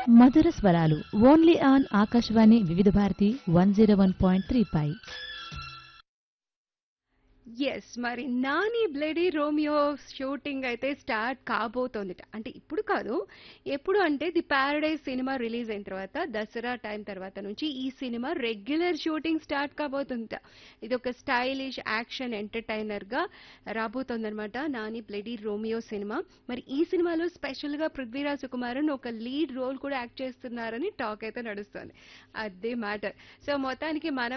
మధుర స్వరాలు only on Akashvani Vividh Bharati one zero one point three పై yes మరి నాని బ్లడీ రోమియో షూటింగ్ అయితే స్టార్ట్ కాబోతోంది అంటే ఇప్పుడు కాదు ఎప్పుడు అంటే ది ప్యారడైజ్ సినిమా రిలీజ్ అయిన తర్వాత దసరా టైం తర్వాత నుంచి ఈ సినిమా రెగ్యులర్ షూటింగ్ స్టార్ట్ కాబోతుందట ఇది ఒక స్టైలిష్ యాక్షన్ ఎంటర్టైనర్ గా రాబోతోందనమాట నాని బ్లడీ రోమియో సినిమా మరి ఈ సినిమాలో స్పెషల్ గా పృథ్వీరాజ్ కుమారన్ ఒక లీడ్ రోల్ కూడా యాక్ట్ చేస్తున్నారని టాక్ అయితే నడుస్తుంది అదే మ్యాటర్ సో మొత్తానికి మన